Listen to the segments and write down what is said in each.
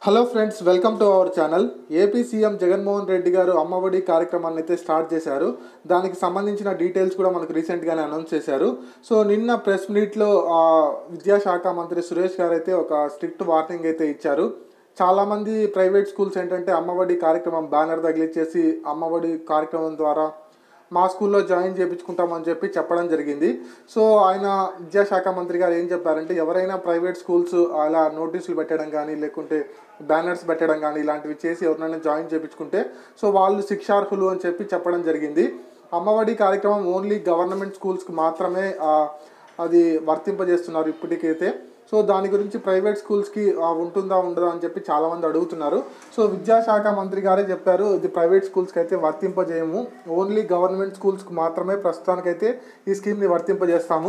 hello friends welcome to our channel AP CM Jaganmohan Reddy garu Amma Vodi కార్యక్రమాన్ని అయితే start చేశారు దానికి సంబంధించిన డీటెయిల్స్ కూడా మనకు రీసెంట్గానే అనౌన్స్ చేశారు సో నిన్న ప్రెస్ మీట్లో ఆ, విద్యాశాఖ మంత్రి సురేష్ గారు అయితే ఒక స్ట్రిక్ట్ వార్నింగ్ అయితే ఇచ్చారు చాలామంది ప్రైవేట్ స్కూల్స్ ఏంటంటే అమ్మఒడి కార్యక్రమం బ్యానర్ తగిలిచ్చేసి అమ్మఒడి కార్యక్రమం ద్వారా మా స్కూల్లో జాయిన్ చేయించుకుంటామని చెప్పి చెప్పడం జరిగింది సో ఆయన విద్యాశాఖ మంత్రి గారు ఏం చెప్పారంటే ఎవరైనా ప్రైవేట్ స్కూల్స్ అలా నోటీసులు పెట్టడం కానీ లేకుంటే బ్యానర్స్ పెట్టడం కానీ ఇలాంటివి చేసి ఎవరినైనా జాయిన్ చేయించుకుంటే సో వాళ్ళు శిక్షార్హులు అని చెప్పి చెప్పడం జరిగింది అమ్మఒడి కార్యక్రమం ఓన్లీ గవర్నమెంట్ స్కూల్స్కి మాత్రమే ఆ, అది వర్తింపజేస్తున్నారు ఇప్పటికైతే సో దాని గురించి ప్రైవేట్ స్కూల్స్కి ఆ, ఉంటుందా ఉండదా అని చెప్పి చాలామంది అడుగుతున్నారు సో విద్యాశాఖ మంత్రి గారే చెప్పారు ఇది ప్రైవేట్ స్కూల్స్కి అయితే వర్తింపజేయము ఓన్లీ గవర్నమెంట్ స్కూల్స్కి మాత్రమే ప్రస్తుతానికైతే ఈ స్కీమ్ని వర్తింపజేస్తాము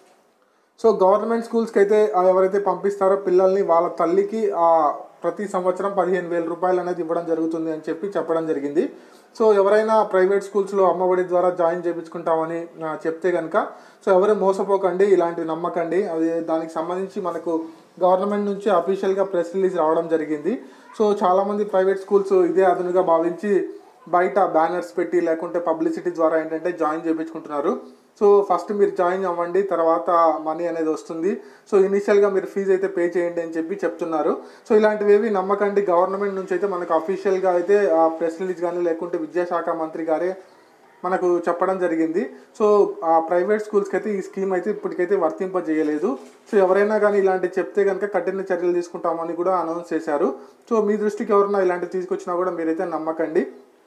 సో గవర్నమెంట్ స్కూల్స్కి అయితే ఆ, ఎవరైతే పంపిస్తారో పిల్లల్ని వాళ్ళ తల్లికి ఆ, ప్రతి సంవత్సరం పదిహేను వేల రూపాయలు అనేది ఇవ్వడం జరుగుతుంది అని చెప్పి చెప్పడం జరిగింది సో ఎవరైనా ప్రైవేట్ స్కూల్స్లో అమ్మఒడి ద్వారా జాయిన్ చేయించుకుంటామని ఆ, చెప్తే కనుక సో ఎవరు మోసపోకండి ఇలాంటివి నమ్మకండి అది దానికి సంబంధించి మనకు గవర్నమెంట్ నుంచి అఫీషియల్గా ప్రెస్ రిలీజ్ రావడం జరిగింది సో చాలామంది ప్రైవేట్ స్కూల్స్ ఇదే అదునుగా భావించి బయట బ్యానర్స్ పెట్టి లేకుంటే పబ్లిసిటీ ద్వారా ఏంటంటే జాయిన్ చేయించుకుంటున్నారు సో ఫస్ట్ మీరు జాయిన్ అవ్వండి తర్వాత మనీ అనేది వస్తుంది సో ఇనీషియల్గా మీరు ఫీజు అయితే పే చేయండి అని చెప్పి చెప్తున్నారు సో ఇలాంటివి ఏవి నమ్మకండి గవర్నమెంట్ నుంచి అయితే మనకు అఫీషియల్గా అయితే ప్రెస్ రిలీజ్ కానీ లేకుంటే విద్యాశాఖ మంత్రి గారే మనకు చెప్పడం జరిగింది సో ఆ ప్రైవేట్ స్కూల్స్కి అయితే ఈ స్కీమ్ అయితే ఇప్పటికైతే వర్తింపజేయలేదు సో ఎవరైనా కానీ ఇలాంటివి చెప్తే కనుక కఠిన చర్యలు తీసుకుంటామని కూడా అనౌన్స్ చేశారు సో మీ దృష్టికి ఎవరైనా ఇలాంటివి తీసుకొచ్చినా కూడా మీరైతే నమ్మకండి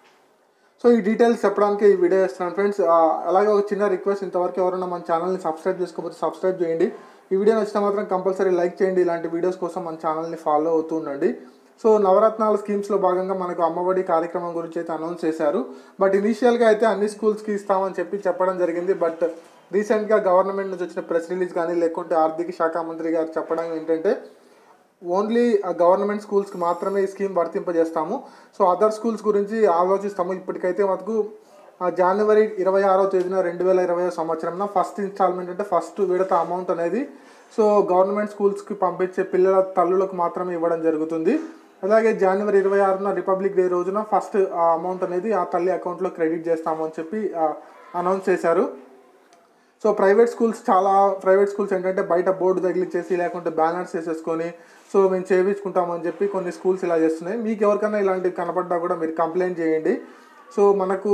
సో ఈ డీటెయిల్స్ చెప్పడానికి ఈ వీడియో చేస్తున్నాను ఫ్రెండ్స్ ఆ, అలాగే ఒక చిన్న రిక్వెస్ట్ ఇంతవరకు ఎవరైనా మన ఛానల్ని సబ్స్క్రైబ్ చేసుకోకపోతే సబ్స్క్రైబ్ చేయండి ఈ వీడియో నచ్చితే మాత్రం కంపల్సరీ లైక్ చేయండి ఇలాంటి వీడియోస్ కోసం మన ఛానల్ని ఫాలో అవుతూ ఉండండి సో నవరత్నాల స్కీమ్స్లో భాగంగా మనకు అమ్మఒడి కార్యక్రమం గురించి అయితే అనౌన్స్ చేశారు బట్ ఇనీషియల్గా అయితే అన్ని స్కూల్స్కి ఇస్తామని చెప్పి చెప్పడం జరిగింది బట్ రీసెంట్గా గవర్నమెంట్ నుంచి వచ్చిన ప్రెస్ రిలీజ్ కానీ లేకుంటే ఆర్థిక శాఖ మంత్రి గారు చెప్పడం ఏంటంటే ఓన్లీ గవర్నమెంట్ స్కూల్స్కి మాత్రమే ఈ స్కీమ్ వర్తింపజేస్తాము సో అదర్ స్కూల్స్ గురించి ఆలోచిస్తాము ఇప్పటికైతే మనకు ఆ, జనవరి ఇరవై ఆరో తేదీన రెండు వేల ఇరవై సంవత్సరంలో ఫస్ట్ ఇన్స్టాల్మెంట్ అంటే ఫస్ట్ విడత అమౌంట్ అనేది సో గవర్నమెంట్ స్కూల్స్కి పంపించే పిల్లల తల్లులకు మాత్రమే ఇవ్వడం జరుగుతుంది అలాగే జనవరి ఇరవై ఆరున రిపబ్లిక్ డే రోజున ఫస్ట్ ఆ అమౌంట్ అనేది ఆ తల్లి అకౌంట్లో క్రెడిట్ చేస్తాము అని చెప్పి అనౌన్స్ చేశారు సో ప్రైవేట్ స్కూల్స్ చాలా ప్రైవేట్ స్కూల్స్ ఏంటంటే బయట బోర్డు తగిలిచ్చేసి లేకుంటే బ్యానర్స్ వేసేసుకొని సో మేము చేయించుకుంటామని చెప్పి కొన్ని స్కూల్స్ ఇలా చేస్తున్నాయి మీకు ఎవరికైనా ఇలాంటివి కనపడ్డా కూడా మీరు కంప్లైంట్ చేయండి సో మనకు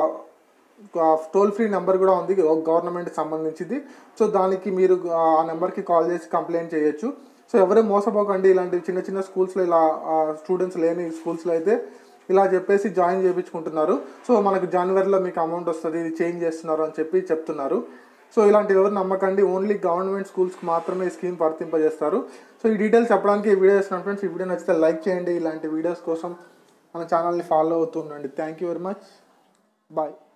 టోల్ ఫ్రీ నెంబర్ కూడా ఉంది గవర్నమెంట్ సంబంధించింది సో దానికి మీరు ఆ నెంబర్కి కాల్ చేసి కంప్లైంట్ చేయొచ్చు సో ఎవరే మోసపోకండి ఇలాంటి చిన్న చిన్న స్కూల్స్లో ఇలా స్టూడెంట్స్ లేని స్కూల్స్లో అయితే ఇలా చెప్పేసి జాయిన్ చేయించుకుంటున్నారు సో మనకు జనవరిలో మీకు అమౌంట్ వస్తుంది ఇది చేంజ్ చేస్తున్నారు అని చెప్పి చెప్తున్నారు సో ఇలాంటివి ఎవరు నమ్మకండి ఓన్లీ గవర్నమెంట్ స్కూల్స్కి మాత్రమే ఈ స్కీమ్ వర్తింపజేస్తారు సో ఈ డీటెయిల్స్ చెప్పడానికి ఈ వీడియో చేస్తున్నాను ఫ్రెండ్స్ ఈ వీడియో నచ్చితే లైక్ చేయండి ఇలాంటి వీడియోస్ కోసం మన ఛానల్ని ఫాలో అవుతుండండి thank you very much bye